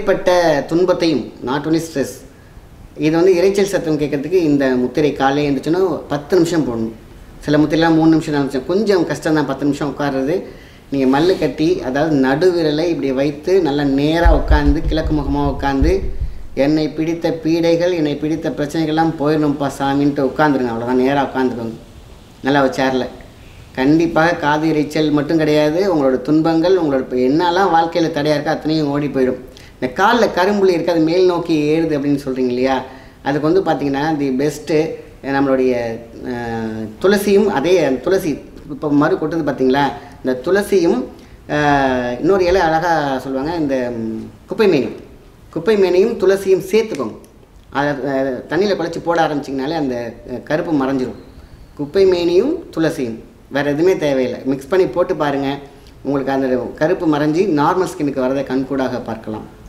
எப்படிப்பட்ட துன்பத்தையும் not only stress இது வந்து இரைச்சல் சத்தம் கேட்கறதுக்கு இந்த முத்திரை காலையில் இருந்துச்சுன்னா பத்து நிமிஷம் போடணும் சில முத்திரைலாம் மூணு நிமிஷம் நாலு நிமிஷம் கொஞ்சம் கஷ்டம் தான் பத்து நிமிஷம் உட்கார்றது நீங்கள் மல்லு கட்டி அதாவது நடுவிரலை இப்படி வைத்து நல்லா நேராக உட்காந்து கிழக்கு முகமாக உட்காந்து என்னை பிடித்த பீடைகள் என்னை பிடித்த பிரச்சனைகள்லாம் போயிடணும்ப்பா சாமின்ட்டு உட்காந்துருங்க அவ்வளோதான் நேராக உட்காந்துக்கோங்க நல்லா ஒரு சேரில் கண்டிப்பாக காது இரைச்சல் மட்டும் கிடையாது உங்களோட துன்பங்கள் உங்களோட இப்ப என்னெல்லாம் வாழ்க்கையில் தடையாக இருக்கோ அத்தனையும் ஓடி போயிடும் இந்த காலில் கரும்புள்ளி இருக்குது அது மேல் நோக்கி ஏறுது அப்படின்னு சொல்கிறீங்க இல்லையா அதுக்கு வந்து பார்த்தீங்கன்னா தி பெஸ்ட்டு நம்மளுடைய அஹ், துளசியும் அதே அந்த துளசி இப்போ மறு கொட்டுது பார்த்தீங்களா இந்த துளசியும் அஹ், இன்னொரு இலை அழகாக சொல்லுவாங்க இந்த ம், குப்பை மேனி குப்பை மேனியும் துளசியும் சேர்த்துக்கோங்க அதை தண்ணியில் குழச்சி போட ஆரம்பிச்சிங்கனாலே அந்த அஹ், கருப்பு மறைஞ்சிரும் குப்பை மேனியும் துளசியும் வேறு எதுவுமே தேவையில்லை மிக்ஸ் பண்ணி போட்டு பாருங்கள் உங்களுக்கு அந்த கருப்பு மறைஞ்சி நார்மல் ஸ்கின்னுக்கு வரதை கண்கூடாக பார்க்கலாம்